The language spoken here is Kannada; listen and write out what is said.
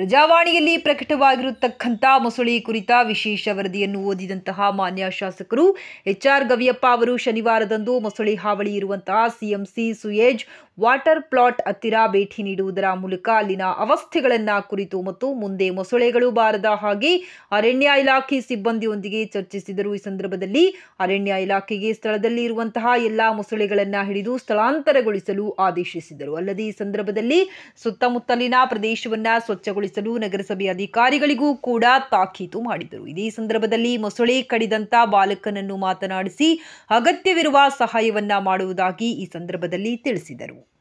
ಪ್ರಜಾವಾಣಿಯಲ್ಲಿ ಪ್ರಕಟವಾಗಿರತಕ್ಕಂಥ ಮೊಸಳೆ ಕುರಿತ ವಿಶೇಷ ವರದಿಯನ್ನು ಓದಿದಂತಹ ಮಾನ್ಯ ಶಾಸಕರು ಎಚ್ ಆರ್ ಗವಿಯಪ್ಪ ಅವರು ಶನಿವಾರದಂದು ಮೊಸಳೆ ಹಾವಳಿ ಇರುವಂತಹ ಸಿಎಂಸಿ ಸುಯೇಜ್ ವಾಟರ್ ಪ್ಲಾಟ್ ಹತ್ತಿರ ಭೇಟಿ ನೀಡುವುದರ ಮೂಲಕ ಅಲ್ಲಿನ ಅವಸ್ಥೆಗಳನ್ನ ಕುರಿತು ಮತ್ತು ಮುಂದೆ ಮೊಸಳೆಗಳು ಬಾರದ ಹಾಗೆ ಅರಣ್ಯ ಇಲಾಖೆ ಸಿಬ್ಬಂದಿಯೊಂದಿಗೆ ಚರ್ಚಿಸಿದರು ಈ ಸಂದರ್ಭದಲ್ಲಿ ಅರಣ್ಯ ಇಲಾಖೆಗೆ ಸ್ಥಳದಲ್ಲಿ ಇರುವಂತಹ ಎಲ್ಲಾ ಮೊಸಳೆಗಳನ್ನ ಹಿಡಿದು ಸ್ಥಳಾಂತರಗೊಳಿಸಲು ಆದೇಶಿಸಿದರು ಅಲ್ಲದೆ ಈ ಸಂದರ್ಭದಲ್ಲಿ ಸುತ್ತಮುತ್ತಲಿನ ಪ್ರದೇಶವನ್ನ ಸ್ವಚ್ಛಗೊಳಿಸಲು ನಗರಸಭೆ ಅಧಿಕಾರಿಗಳಿಗೂ ಕೂಡ ತಾಕೀತು ಮಾಡಿದರು ಇದೇ ಸಂದರ್ಭದಲ್ಲಿ ಮೊಸಳೆ ಕಡಿದಂತ ಬಾಲಕನನ್ನು ಮಾತನಾಡಿಸಿ ಅಗತ್ಯವಿರುವ ಸಹಾಯವನ್ನ ಮಾಡುವುದಾಗಿ ಈ ಸಂದರ್ಭದಲ್ಲಿ ತಿಳಿಸಿದರು